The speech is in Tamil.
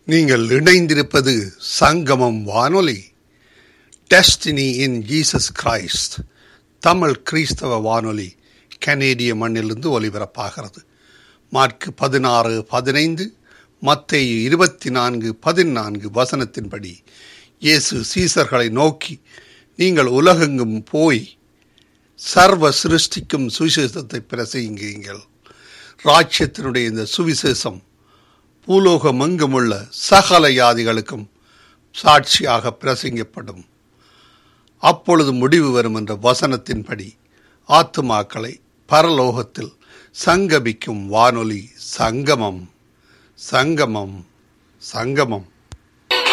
நீங்கள் இணைந்திருப்பது சங்கமம் வானொலி டெஸ்டினி இன் ஜீசஸ் கிரைஸ்ட் தமிழ் கிறிஸ்தவ வானொலி கனேடிய மண்ணிலிருந்து ஒலிபரப்பாகிறது மார்க் பதினாறு பதினைந்து மத்தேயு இருபத்தி நான்கு பதினான்கு வசனத்தின்படி இயேசு சீசர்களை நோக்கி நீங்கள் உலகெங்கும் போய் சர்வ சிருஷ்டிக்கும் சுவிசேஷத்தை பிரசங்கியுங்கள் ராஜ்யத்தினுடைய இந்த சுவிசேஷம் பூலோகம் எங்குமுள்ள சகல யாதிகளுக்கும் சாட்சியாக பிரசங்கப்படும் அப்பொழுது முடிவு வரும் என்ற வசனத்தின்படி ஆத்துமாக்களை பரலோகத்தில் சங்கமிக்கும் வானொலி சங்கமம் சங்கமம் சங்கமம்